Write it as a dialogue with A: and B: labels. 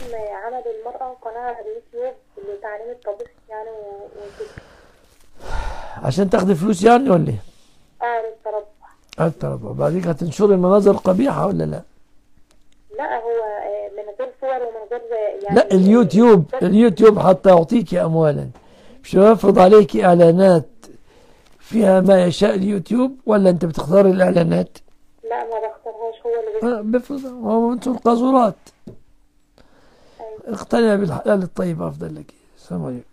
A: اسم عمل المرأة قناة على اليوتيوب لتعليم الطبيخ يعني و- وكده
B: عشان تاخدي فلوس يعني ولا ايه؟
A: اه للتربح
B: التربع بعدين هتنشري المناظر قبيحة ولا لا؟
A: لا هو آه، من غير صور ومن غير يعني
B: لا اليوتيوب اليوتيوب حتى يعطيك أموالا مش يفرض عليك إعلانات فيها ما يشاء اليوتيوب ولا أنت بتختار الإعلانات؟
A: لا ما بختارهاش هو اللي بيختار.
B: آه، بيفرض هو أنتم قاذورات
A: أيوة.
B: اقتنع بالحلال الطيب أفضل لك السلام عليكم